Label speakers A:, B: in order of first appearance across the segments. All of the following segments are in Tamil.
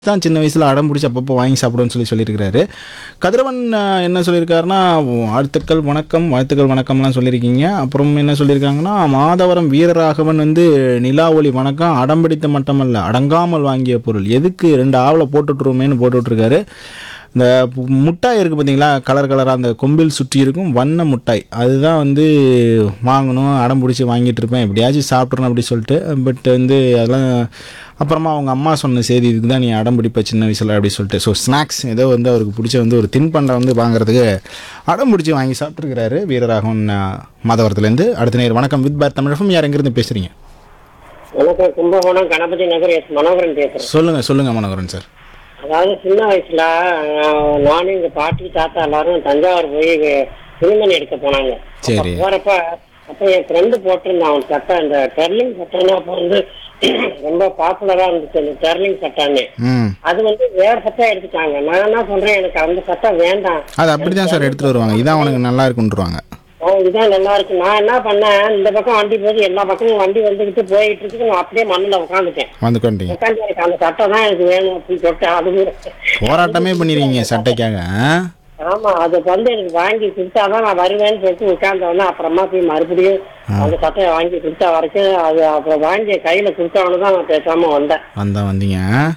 A: தான் சின்ன வயசில் அடம் பிடிச்சி அப்பப்போ வாங்கி சாப்பிடுன்னு சொல்லி சொல்லியிருக்கிறாரு கதிரவன் அஹ், என்ன சொல்லியிருக்காருன்னா வாழ்த்துக்கள் வணக்கம் வாழ்த்துக்கள் வணக்கம்லாம் சொல்லியிருக்கீங்க அப்புறம் என்ன சொல்லியிருக்காங்கன்னா மாதவரம் வீரராகவன் வந்து நிலா ஒளி வணக்கம் அடம் பிடித்த மட்டுமல்ல அடங்காமல் வாங்கிய பொருள் எதுக்கு ரெண்டு ஆவலை போட்டுட்ருமேன்னு போட்டுட்ருக்காரு இந்த பு- முட்டாய் இருக்குது பார்த்தீங்களா கலர் கலராக அந்த கொம்பில் சுற்றி இருக்கும் வண்ண முட்டாய் அதுதான் வந்து வாங்கணும் அடம் பிடிச்சி வாங்கிட்டு இருப்பேன் எப்படியாச்சும் சாப்பிட்றணும் அப்படி சொல்லிட்டு பட் வந்து அதெல்லாம் அப்புறமா அவங்க அம்மா சொன்ன செய்தி இதுக்கு தான் நீ அடம் பிடிப்ப சின்ன வயசில் அப்படி சொல்லிட்டு ஸோ ஸ்நாக்ஸ் ஏதோ வந்து அவருக்கு பிடிச்ச வந்து ஒரு தின்பண்டம் வந்து வாங்குறதுக்கு அடம் பிடிச்சி வாங்கி சாப்பிட்ருக்கிறாரு வீரராகவன் அஹ், மாதவரத்துலேருந்து அடுத்த நேரம் வணக்கம் வித் பார் தமிழகம் யார் எங்கேருந்து பேசுகிறீங்க
B: வணக்கம் கும்பகோணம் கணபதி நகர் எஸ் மனோகரன் பேசுறேன்
A: சொல்லுங்கள் சொல்லுங்கள் மனோகரன் சார்
B: அதாவது சின்ன வயசுல அஹ், நானும் எங்க பாட்டி தாத்தா எல்லாரும் தஞ்சாவூர் போய் துணிமணி எடுக்க போனாங்க
A: சரி.
B: அப்ப போறப்ப அப்ப என் ஃப்ரெண்டு போட்டிருந்தான் அவன் சட்டை இந்த டெர்லிங் சட்டைன்னா அப்ப வந்து ரொம்ப பாப்புலரா இருந்துச்சு அந்த டெர்லிங் சட்டைன்னு
A: ம்
B: அது வந்து வேற சட்டை எடுத்துட்டாங்க நான் என்ன சொல்றேன் எனக்கு அந்த சட்டை வேண்டாம்
A: அது அப்படி தான் சார் எடுத்துகிட்டு வருவாங்க இதான் உனக்கு நல்லா இருக்குன்றுவாங்க
B: ஓ இதான் நல்லா இருக்கு நான் என்ன பண்ணேன் இந்த பக்கம் வண்டி போது எல்லா பக்கமும் வண்டி வந்துகிட்டு போயிட்டு இருக்கு நான் அப்படியே மண்ணுல உட்காந்துட்டேன்
A: வந்துக்கொண்டீங்க
B: உட்காந்து எனக்கு அந்த சட்டை தான் எனக்கு வேணும் அப்படின்னு சொல்லிட்டு அது
A: போராட்டமே பண்ணிருக்கீங்க சட்டைக்காக ஆ?
B: ஆமா அது வந்து எனக்கு வாங்கி கொடுத்தாதான் நான் வருவேன்னு சொல்லிட்டு உட்கார்ந்தவொடனே அப்புறமா போய் மறுபடியும் அந்த சட்டையை வாங்கி கொடுத்தா வரைக்கும் அது அப்புறம் வாங்கி கையில கொடுத்தவொடனே தான் நான் பேசாம வந்தேன்
A: வந்தா வந்தீங்க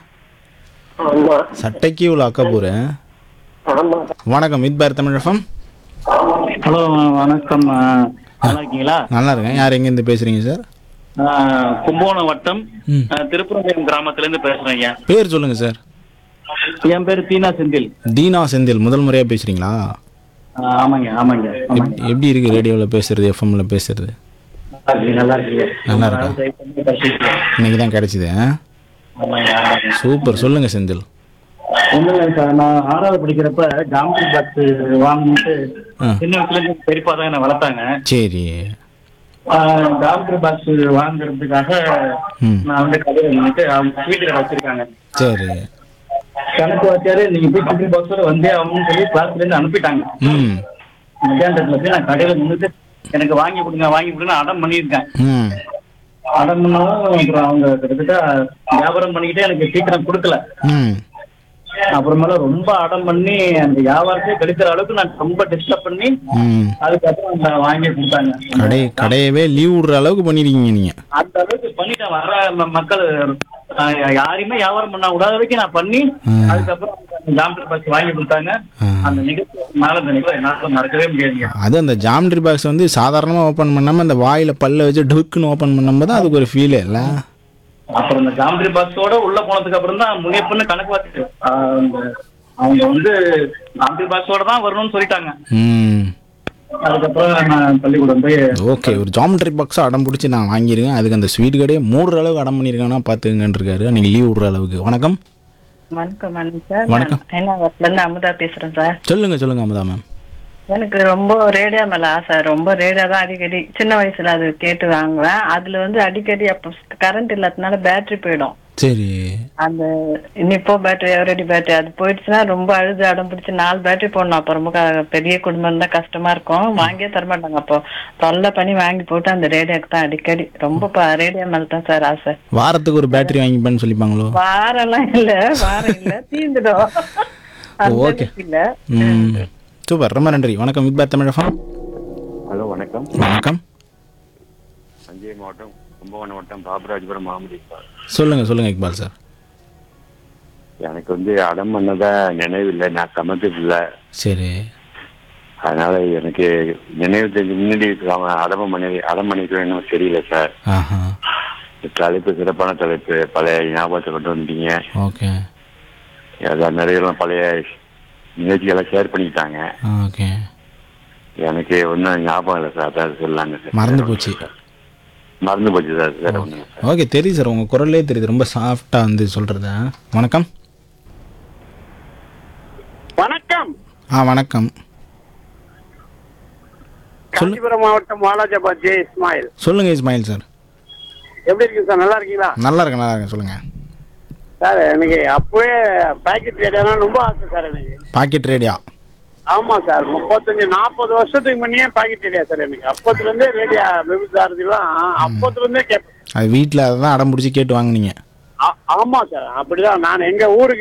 B: ஆமா
A: சட்டைக்கு இவ்வளோ அக்கப்புற
B: ஆமா
A: வணக்கம் வித் பார் தமிழகம்
C: ஹலோ வணக்கம் ஆ, நல்லா இருக்கீங்களா
A: நல்லா இருக்கேன் யார் எங்கேருந்து பேசுறீங்க சார்
C: ஆ, கும்பகோணம் வட்டம்
A: ம்.
C: ஆ, திருப்பரங்குன்றம் கிராமத்துல இருந்து பேசுறேன் ஐயா
A: பேர் சொல்லுங்க சார்
C: என் பேரு தீனா செந்தில்
A: தீனா செந்தில் முதல் முறையாக பேசுறீங்களா
C: ஆ, ஆமாங்க ஆமாங்க ஆமாங்க
A: எப்- எப்படி இருக்கு ரேடியோவில் பேசுறது எஃப்எம்ல பேசுறது
C: நல்லா இருக்கீங்க, நல்லா இருக்கீங்க
A: நல்லா இருக்கா?
C: ரொம்ப நாள் try பண்ணி பேசிட்டேன்.
A: இன்னைக்கு தான் கிடைச்சிது ஆ?
C: ஆமாங்க ஆமாங்க
A: சூப்பர் சொல்லுங்க செந்தில்
C: ஒண்ணும் இல்லை சார் நான் ஆறாவது படிக்கிறப்ப ஜாமெட்ரி பாக்ஸ் வாங்கிட்டு
A: ஆ.
C: சின்ன வயசுல இருந்து பெரியப்பா தான் என்ன வளர்த்தாங்க
A: சரி
C: ஜாமெட்ரி பாக்ஸ் வாங்குறதுக்காக
A: ம்
C: நான் வந்து கடையில் நின்றுட்டு அவங்க வீட்டுல வச்சிருக்காங்க
A: சரி
C: கணக்கு வாத்தியாரு நீங்க போய் ஜாமெட்ரி பாக்ஸோட வந்தே ஆகணும்னு சொல்லி கிளாஸ்ல இருந்து அனுப்பிட்டாங்க
A: ம்
C: மத்தியானத்துல போய் நான் கடையில நின்றுட்டு எனக்கு வாங்கி கொடுங்க வாங்கி கொடுங்க அடம் பண்ணியிருக்கேன்
A: ம்
C: அடம் பண்ணாலும் அப்புறம் அவங்க கிட்டத்தட்ட வியாபாரம் பண்ணிக்கிட்டே எனக்கு சீக்கிரம் கொடுக்கல
A: ம்
C: அப்புறமேல ரொம்ப அடம் பண்ணி அந்த வியாபாரத்தையே கெடுக்கிற அளவுக்கு நான் ரொம்ப டிஸ்டர்ப் பண்ணி
A: ம்
C: அதுக்கப்புறம் அந்த வாங்கி கொடுத்தாங்க
A: கடை கடையவே லீவ் விடுற அளவுக்கு பண்ணிருக்கீங்க நீங்கள்
C: அந்த அளவுக்கு பண்ணிட்டேன் வர ம- மக்கள் ஆஹ், யாரையுமே வியாபாரம் பண்ண விடாத வரைக்கும் நான் பண்ணி
A: ம்.
C: அதுக்கப்புறம் ஜாமெட்ரி பாக்ஸ் வாங்கி கொடுத்தாங்க
A: ஆ.
C: அந்த நிகழ்ச்சி மேல அந்த நிகழ்ச்சி என்னால மறக்கவே முடியாதுங்க
A: அது அந்த ஜாமெட்ரி பாக்ஸ் வந்து சாதாரணமாக ஓப்பன் பண்ணாமல் அந்த வாயில் பல்ல வச்சு டுக்குன்னு ஓப்பன் பண்ணும்போது தான் அதுக்கு ஒரு ஃபீலே இல்லை
C: அப்புறம் இந்த ஜாமெட்ரி பாக்ஸோட உள்ள போனதுக்கு அப்புறம் தான் முனியப்பன்னு கணக்கு பார்த்து அவங்க வந்து ஜாமெட்ரி பாக்ஸோட தான் வரணும்னு சொல்லிட்டாங்க
A: ம்
C: அதுக்கப்புறம் நான் பள்ளிக்கூடம் போய்
A: ஓகே ஒரு ஜாமெட்ரி பாக்ஸை அடம் பிடிச்சி நான் வாங்கியிருக்கேன் அதுக்கு அந்த ஸ்வீட் கடையே மூடுற அளவுக்கு அடம் பண்ணியிருக்காங்கன்னா பார்த்துங்கன்னு இருக்காரு அன்றைக்கி லீவ் விடுற அளவுக்கு வணக்கம்
D: வணக்கம் வணக்கம் சார்
A: வணக்கம்.
D: நான் ஐநாவரத்துல இருந்து அமுதா பேசுறேன் சார்
A: சொல்லுங்கள் சொல்லுங்கள் அமுதா மேம்
D: எனக்கு ரொம்ப ரேடியோ மேல ஆசை ரொம்ப ரேடியோ தான் அடிக்கடி சின்ன வயசுல அது கேட்டு வாங்குவேன் அதுல வந்து அடிக்கடி அப்போ கரண்ட் இல்லாதனால பேட்டரி போயிடும்
A: சரி
D: அந்த இப்போ பேட்டரி எவரடி பேட்டரி அது போயிடுச்சுன்னா ரொம்ப அழுது அடம் பிடிச்சி நாலு பேட்டரி போடணும் அப்போ ரொம்ப க- பெரிய குடும்பம் தான் கஷ்டமா இருக்கும் வாங்கியே தரமாட்டாங்க அப்போ தொல்லை பண்ணி வாங்கி போட்டு அந்த ரேடியோக்கு தான் அடிக்கடி ரொம்ப ரேடியோ மேல தான் சார் ஆசை
A: வாரத்துக்கு ஒரு பேட்டரி வாங்கிப்பேன்னு சொல்லிப்பாங்களோ
D: வாரம்லாம் இல்ல வாரம் இல்ல தீந்துடும் அந்த
A: ஓகே.
D: அளவுக்கு இல்ல
A: ம் சூப்பர் ரொம்ப நன்றி வணக்கம் வித் பார் தமிழகம்
E: ஹலோ வணக்கம்
A: வணக்கம்
E: தஞ்சை மாவட்டம் கும்பகோணம் வட்டம் பாபராஜபுரம் மாமதி சார்
A: சொல்லுங்கள் சொல்லுங்கள் இக்பால் சார்
E: எனக்கு வந்து அடம் பண்ணதா நினைவில்லை நான் சமைச்சதில்லை
A: சரி
E: அதனால எனக்கு நினைவு தெரிஞ்சு முன்னாடி அவன் அடமம் பண்ணி அடம் பண்ணிக்கிறேன்னு தெரியல சார்
A: ஆஹா
E: தலைப்பு சிறப்பான தலைப்பு பழைய ஞாபகத்தை கொண்டு வந்தீங்க
A: ஓகே
E: அதான் நிறைய பழைய நிகழ்ச்சிகளை ஷேர் பண்ணிக்கிட்டாங்க
A: ஓகே
E: எனக்கு ஒன்றும் ஞாபகம் இல்லை சார் அதான் சொல்லாங்க சார்
A: மறந்து போச்சு
E: மறந்து போச்சு சார் வேற ஒன்றும் சார்
A: ஓகே தெரியுது சார் உங்கள் குரல்லே தெரியுது ரொம்ப சாஃப்டாக வந்து சொல்கிறது வணக்கம்
F: வணக்கம்
A: ஆ வணக்கம் சொல்லு
F: காஞ்சிபுரம் மாவட்டம் வாலாஜாபாத் ஜே இஸ்மாயில்
A: சொல்லுங்கள் இஸ்மாயில் சார்
F: எப்படி இருக்கீங்க சார் நல்லா இருக்கீங்களா
A: நல்லா இருக்கேன் நல்லா இருக்கேன் சொல்லுங்கள்
F: சார் எனக்கு அப்பவே பாக்கெட் ரேடியோனா ரொம்ப ஆசை சார் எனக்கு
A: பாக்கெட் ரேடியா
F: ஆமா சார் முப்பத்தஞ்சு நாற்பது வருஷத்துக்கு முன்னே பாக்கெட் ரேடியா சார் எனக்கு அப்பத்துல இருந்தே ரேடியா விபச்சாரத்துலாம் அப்பத்துல இருந்தே கேட்பேன்
A: அது வீட்டில் அதை தான் அடம் பிடிச்சி கேட்டு வாங்குனீங்க
F: ஆ- ஆமா சார் அப்படிதான் நான் எங்க ஊருக்கு